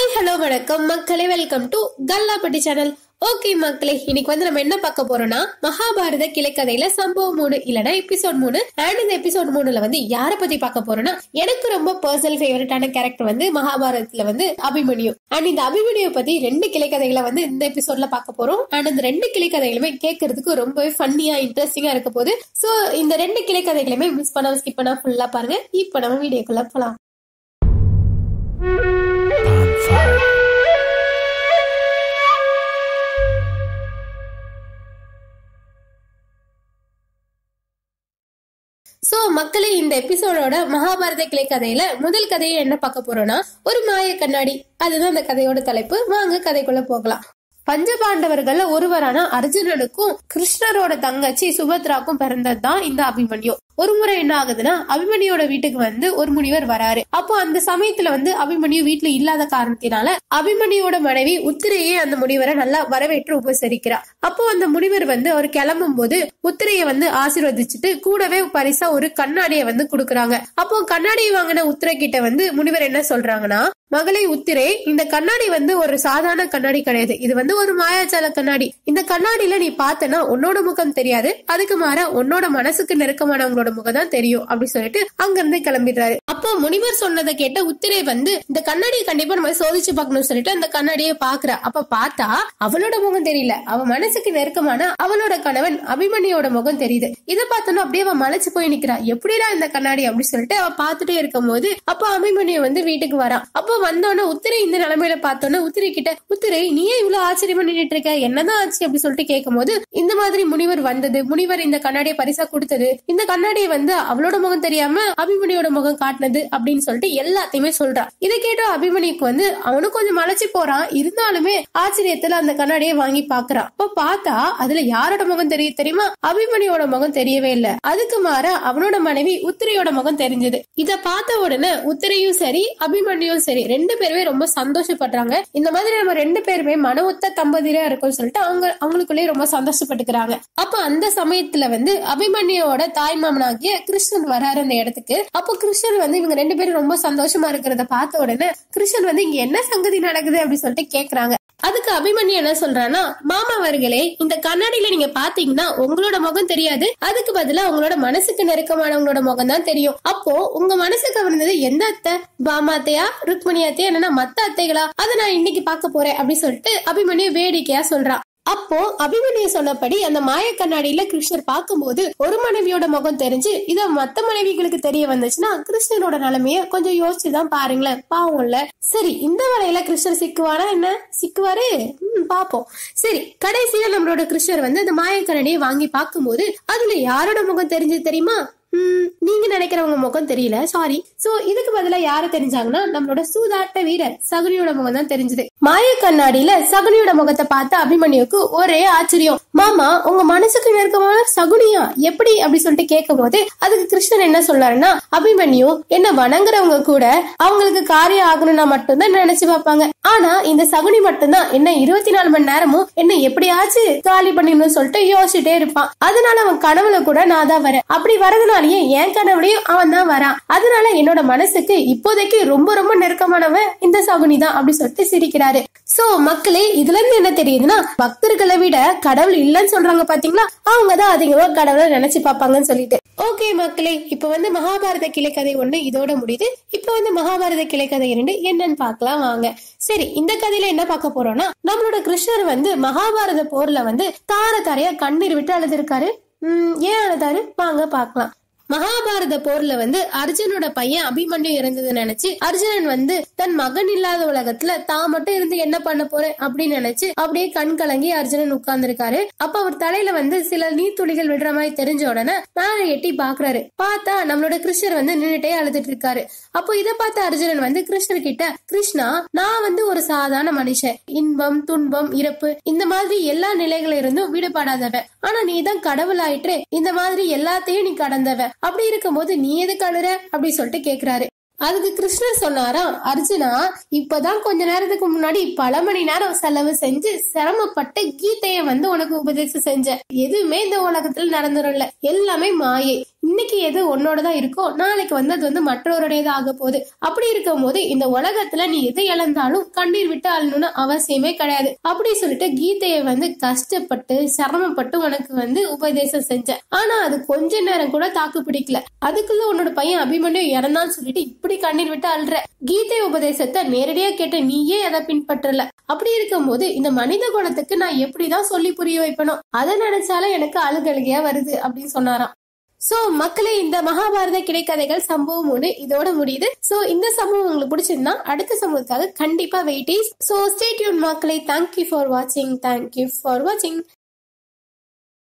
Hi hello வணக்கம் மக்களே welcome to Kallappatti channel okay மக்களே இன்னைக்கு வந்து நம்ம என்ன பார்க்க போறோம்னா மகாபாரத கிளைக்கதையில சம்பவம் மூணு இல்லனா எபிசோட் மூணு அண்ட் இந்த எபிசோட் மூணுல வந்து யார பத்தி பார்க்க போறோம்னா எனக்கு ரொம்ப பர்சனல் ஃபேவரட்டான கேரக்டர் வந்து மகாபாரதத்துல வந்து அபிமன்யு அண்ட் இந்த அபிமன்யு பத்தி ரெண்டு கிளைக்கதைகளை வந்து இந்த எபிசோட்ல பார்க்க போறோம் அண்ட் இந்த ரெண்டு கிளைக்கதைகளுமே கேட்கறதுக்கு ரொம்பவே ஃபன்னியா இன்ட்ரெஸ்டிங்கா இருக்க போகுது சோ இந்த ரெண்டு கிளைக்கதைகளுமே மிஸ் பண்ணாம ஸ்கிப் பண்ணா ஃபுல்லா பாருங்க இப்ப நம்ம வீடியோக்குள்ள போலாம் Bonfire. சோ மக்களே இந்த எபிசோடோட மகாபாரத கிளை கதையில முதல் கதையை என்ன பார்க்க போறோம்னா ஒரு மாய கண்ணாடி அதுதான் அந்த கதையோட தலைப்பு வாங்க கதைக்குள்ள போகலாம் பஞ்சபாண்டவர்கள்ல ஒருவரான அர்ஜுனனுக்கும் கிருஷ்ணரோட தங்கச்சி சுபத்ராக்கும் பிறந்ததுதான் இந்த அபிமன்யு ஒரு முறை என்ன ஆகுதுன்னா அபிமன்யோட வீட்டுக்கு வந்து ஒரு முனிவர் வராரு அப்போ அந்த சமயத்துல வந்து அபிமன்யு வீட்டுல இல்லாத காரணத்தினால அபிமன்யோட மனைவி உத்திரையே அந்த முனிவரை நல்லா வரவேற்று உபசரிக்கிறா அப்போ அந்த முனிவர் வந்து அவர் கிளம்பும் போது உத்திரைய வந்து ஆசீர்வதிச்சுட்டு கூடவே பரிசா ஒரு கண்ணாடியை வந்து கொடுக்கறாங்க அப்போ கண்ணாடியை வாங்கின உத்திரை கிட்ட வந்து முனிவர் என்ன சொல்றாங்கன்னா மகளை உத்திரே இந்த கண்ணாடி வந்து ஒரு சாதாரண கண்ணாடி கிடையாது இது வந்து ஒரு மாயாஜால கண்ணாடி இந்த கண்ணாடியில நீ பார்த்தனா உன்னோட முகம் தெரியாது அதுக்கு மாற உன்னோட மனசுக்கு நெருக்கமானவங்களோட முகம் தான் தெரியும் அப்படி சொல்லிட்டு அங்க இருந்து கிளம்பிடுறாரு அப்போ முனிவர் சொன்னதை கேட்ட உத்திரை வந்து இந்த கண்ணாடியை கண்டிப்பா நம்ம சோதிச்சு பார்க்கணும்னு சொல்லிட்டு அந்த கண்ணாடியை பாக்குறா அப்ப பார்த்தா அவளோட முகம் தெரியல அவ மனசுக்கு நெருக்கமான அவளோட கணவன் அபிமன்யோட முகம் தெரியுது இதை பார்த்தோன்னா அப்படியே அவ மலைச்சு போய் நிக்கிறா எப்படிடா இந்த கண்ணாடி அப்படி சொல்லிட்டு அவ பார்த்துட்டே இருக்கும் போது அப்ப அபிமன்யு வந்து வீட்டுக்கு வரா அப்போ வந்தோடனே உத்திரை இந்த நிலைமையில பார்த்தோன்னே உத்திரை கிட்ட உத்திரை நீயே இவ்வளவு ஆச்சரியமா நின்னுட்டு இருக்க என்னதான் ஆச்சு அப்படி சொல்லிட்டு கேட்கும் போது இந்த மாதிரி முனிவர் வந்தது முனிவர் இந்த கண்ணாடியை பரிசா கொடுத்தது இந்த கண்ணாடியை வந்து அவளோட முகம் தெரியாம அபிமன்யோட முகம் காட்டினது அப்படின்னு சொல்லிட்டு எல்லாத்தையுமே சொல்றா இதை கேட்ட அபிமன்யுக்கு வந்து அவனும் கொஞ்சம் மலைச்சு போறான் இருந்தாலுமே ஆச்சரியத்துல அந்த கண்ணாடியை வாங்கி பாக்குறான் அப்ப பார்த்தா அதுல யாரோட முகம் தெரிய தெரியுமா அபிமன்யோட முகம் தெரியவே இல்ல அதுக்கு மாற அவனோட மனைவி உத்திரையோட முகம் தெரிஞ்சது இத பார்த்த உடனே உத்திரையும் சரி அபிமன்யும் சரி ரெண்டு பேருமே ரொம்ப சந்தோஷப்படுறாங்க இந்த மாதிரி நம்ம ரெண்டு பேருமே மன ஒத்த தம்பதியா இருக்கும்னு சொல்லிட்டு அவங்க அவங்களுக்குள்ளேயே ரொம்ப சந்தோஷப்பட்டுக்கிறாங்க அப்ப அந்த சமயத்துல வந்து அபிமன்யோட தாய் மாமனாகிய கிருஷ்ணன் வராரு அந்த இடத்துக்கு அப்போ கிருஷ்ணன் வந்து இவங்க ரெண்டு பேரும் ரொம்ப சந்தோஷமா இருக்கிறத பார்த்த உடனே கிருஷ்ணன் வந்து இங்க என்ன சங்கதி நடக்குது அப்படின்னு சொல்லிட்டு கேக்குறாங்க அதுக்கு அபிமன்யு என்ன சொல்றான்னா மாமா அவர்களே இந்த கண்ணாடியில நீங்க பாத்தீங்கன்னா உங்களோட முகம் தெரியாது அதுக்கு பதிலா உங்களோட மனசுக்கு நெருக்கமானவங்களோட முகம் தான் தெரியும் அப்போ உங்க மனசு கவர்ந்தது எந்த அத்தை பாமா அத்தையா ருக்மணி அத்தையா என்னன்னா மத்த அத்தைகளா அதை நான் இன்னைக்கு பார்க்க போறேன் அப்படின்னு சொல்லிட்டு அபிமன்யு வேடிக்கையா சொல்றா அப்போ அபிமன்யு சொன்னபடி அந்த மாய கண்ணாடியில கிருஷ்ணர் பார்க்கும்போது ஒரு மனைவியோட முகம் தெரிஞ்சு இத மத்த மனைவிகளுக்கு தெரிய வந்துச்சுன்னா கிருஷ்ணனோட நிலைமைய கொஞ்சம் யோசிச்சுதான் பாருங்களேன் பாவம்ல சரி இந்த வேலையில கிருஷ்ணர் சிக்குவாரா என்ன சிக்குவாரு ம் பாப்போம் சரி கடைசியில நம்மளோட கிருஷ்ணர் வந்து அந்த மாய கண்ணாடியை வாங்கி பார்க்கும்போது அதுல யாரோட முகம் தெரிஞ்சது தெரியுமா ம், நீங்க நினைக்கிறவங்க முகம் தெரியல சாரி சோ இதுக்கு பதிலா யாரு தெரிஞ்சாங்கன்னா நம்மளோட சூதாட்ட வீரர் சகுனியோட முகம் தான் தெரிஞ்சது மாய கண்ணாடியில சகுனியோட முகத்தை பார்த்த அபிமன்யுக்கு ஒரே ஆச்சரியம் மாமா உங்க மனசுக்கு நெருக்கமான சகுனியா எப்படி அப்படி சொல்லிட்டு கேட்கும் போது அதுக்கு கிருஷ்ணன் என்ன சொல்றாருன்னா அபிமன்யு என்ன வணங்குறவங்க கூட அவங்களுக்கு காரியம் ஆகணும்னா மட்டும்தான் நினைச்சு பார்ப்பாங்க ஆனா இந்த சகுனி மட்டும்தான் என்ன இருபத்தி நாலு மணி நேரமும் என்ன எப்படியாச்சு காலி பண்ணிடணும்னு சொல்லிட்டு யோசிச்சுட்டே இருப்பான் அதனால அவன் கனவுல கூட நான் தான் வரேன் அப்படி வரதுனாலயே என் கனவுலயும் அவன் தான் வரான் அதனால என்னோட மனசுக்கு இப்போதைக்கு ரொம்ப ரொம்ப நெருக்கமானவன் இந்த சகுனி தான் அப்படி சொல்லிட்டு சிரிக்கிறாரு சோ மக்களே இதுல இருந்து என்ன தெரியுதுன்னா பக்தர்களை விட கடவுள் இல்லைன்னு சொல்றாங்க பாத்தீங்களா அவங்க தான் அதிகமா கடவுளை நினைச்சு பார்ப்பாங்கன்னு சொல்லிட்டு ஓகே மக்களே இப்ப வந்து மகாபாரத கிளைக்கதை ஒண்ணு இதோட முடியுது இப்ப வந்து மகாபாரத கிளைக்கதை இரண்டு என்னன்னு பார்க்கலாம் வாங்க சரி இந்த கதையில என்ன பார்க்க போறோம்னா நம்மளோட கிருஷ்ணர் வந்து மகாபாரத போர்ல வந்து தார தாரையா கண்ணீர் விட்டு அழுதுருக்காரு உம் ஏன் அழுதாரு வாங்க பார்க்கலாம் மகாபாரத போர்ல வந்து அர்ஜுனோட பையன் அபிமன்யு இறந்தது நினைச்சு அர்ஜுனன் வந்து தன் மகன் இல்லாத உலகத்துல தான் மட்டும் இருந்து என்ன பண்ண போறேன் அப்படின்னு நினைச்சு அப்படியே கண் கலங்கி அர்ஜுனன் உட்கார்ந்துருக்காரு அப்ப அவர் தலையில வந்து சில நீர்த்துளிகள் விடுற மாதிரி தெரிஞ்ச உடனே மேல எட்டி பாக்குறாரு பார்த்தா நம்மளோட கிருஷ்ணர் வந்து நின்னுட்டே அழுதுட்டு இருக்காரு அப்போ இத பார்த்த அர்ஜுனன் வந்து கிருஷ்ணர் கிட்ட கிருஷ்ணா நான் வந்து ஒரு சாதாரண மனுஷன் இன்பம் துன்பம் இறப்பு இந்த மாதிரி எல்லா நிலைகளில் இருந்தும் விடுபடாதவன் ஆனா நீ தான் கடவுள் ஆயிற்று இந்த மாதிரி எல்லாத்தையும் நீ கடந்தவ அப்படி இருக்கும்போது நீ எதுக்கு அழுற அப்படி சொல்லிட்டு கேக்குறாரு அதுக்கு கிருஷ்ணர் சொன்னாராம் அர்ஜுனா இப்பதான் கொஞ்ச நேரத்துக்கு முன்னாடி பல மணி நேரம் செலவு செஞ்சு சிரமப்பட்டு கீதைய வந்து உனக்கு உபதேசம் செஞ்ச எதுவுமே இந்த உலகத்துல நடந்துரும்ல எல்லாமே மாயை இன்னைக்கு எது உன்னோட தான் இருக்கோ நாளைக்கு வந்து அது வந்து மற்றவருடையது ஆக போகுது அப்படி இருக்கும் போது இந்த உலகத்துல நீ எது இழந்தாலும் கண்ணீர் விட்டு அழணும்னு அவசியமே கிடையாது அப்படி சொல்லிட்டு கீதையை வந்து கஷ்டப்பட்டு சிரமப்பட்டு உனக்கு வந்து உபதேசம் செஞ்ச ஆனா அது கொஞ்ச நேரம் கூட தாக்கு பிடிக்கல அதுக்குள்ள உன்னோட பையன் அபிமன்யு இறந்தான்னு சொல்லிட்டு இப்படி கண்ணீர் விட்டு அழுற கீதை உபதேசத்தை நேரடியா கேட்ட நீயே அதை பின்பற்றல அப்படி இருக்கும்போது இந்த மனித குணத்துக்கு நான் எப்படிதான் சொல்லி புரிய வைப்பனும் அதை நினைச்சாலும் எனக்கு அழுகழுகையா வருது அப்படின்னு சொன்னாராம் சோ மக்களே இந்த மகாபாரத கிடைக்கதைகள் சம்பவம் ஒண்ணு இதோட முடியுது சோ இந்த சம்பவம் உங்களுக்கு பிடிச்சிருந்தா அடுத்த சம்பவத்துக்காக கண்டிப்பா வெயிட்டிஸ் சோ ஸ்டேட்யூன் மக்களே தேங்க்யூ ஃபார் வாட்சிங் தேங்க்யூ ஃபார் வாட்சிங்